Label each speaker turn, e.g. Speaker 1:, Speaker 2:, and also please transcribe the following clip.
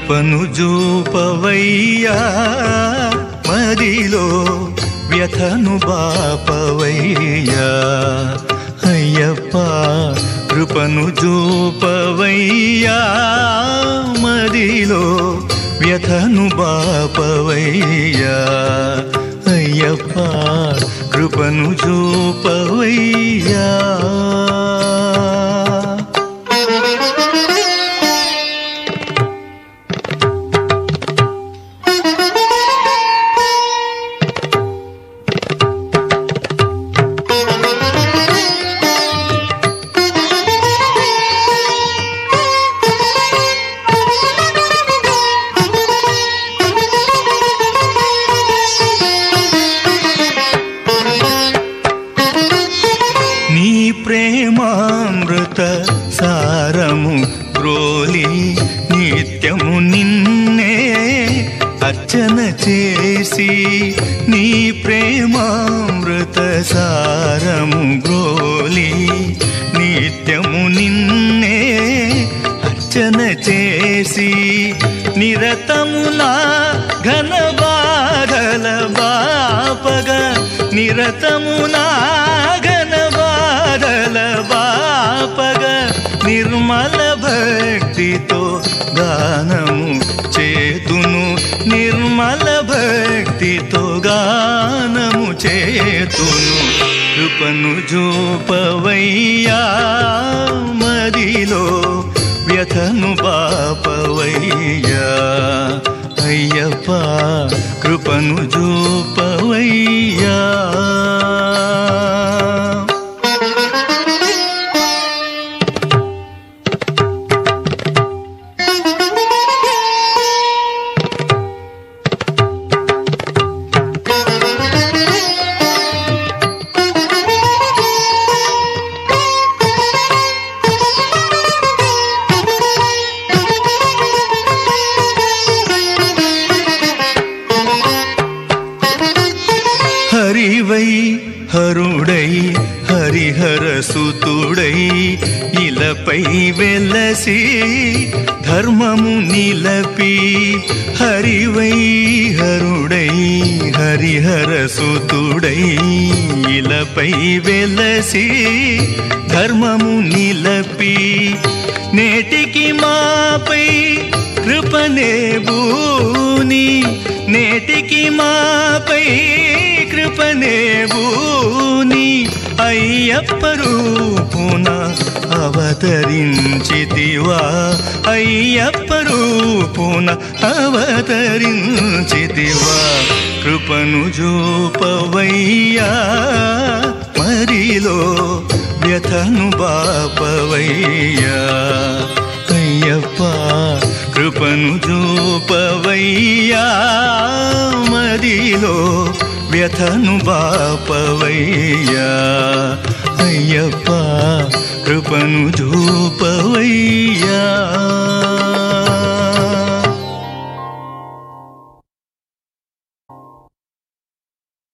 Speaker 1: కృపను జూపవయ్యా మదిలో వ్యథను బాపవయ్యా అయ్యప్ప కృపను జూపవయ్యా మదిలో వ్యథను బాపవయ్యా అయ్యప్ప కృపను జూపవయ్యా నీ ప్రేమామృత సారము గ్రోలి నిత్యము నిన్నే అర్చన చేసి నీ ప్రేమామృత సారము గ్రోలి నిత్యము నిన్నే అర్చన చేసి నిరతమునా ఘన బాధల బాపగా నిరతమునా ఘన బాధల బాపగా నిర్మల భక్తితో గానము చేతును నిర్మల భక్తితో గానము చేతును కృపను జూపవయ్యా మదిలో వ్యథను బాపవయ్యా అయ్యప్ప కృపను జూపవయ్యా హరివై హరుడై హరిహర సుతుడై ఇలపై వెలసి ధర్మము నిలపి హరివై హరుడై హరిహర సుతుడై ఇలపై వెలసి ధర్మము నిలపి నేటికి మాపై కృపనే భూని నేటికి మాపై కృపనే భూని అయ్యప్ప రూపున అవతరించితివా అయ్యప్ప రూపున అవతరించితివా కృపను జూపవయ్యా మరిలో వ్యథను బాపవయ్యా అయ్యప్ప కృపను జూపవయ్యా మదిలో వ్యథను బాపవయ్యా అయ్యప్ప కృపను జూపవయ్యా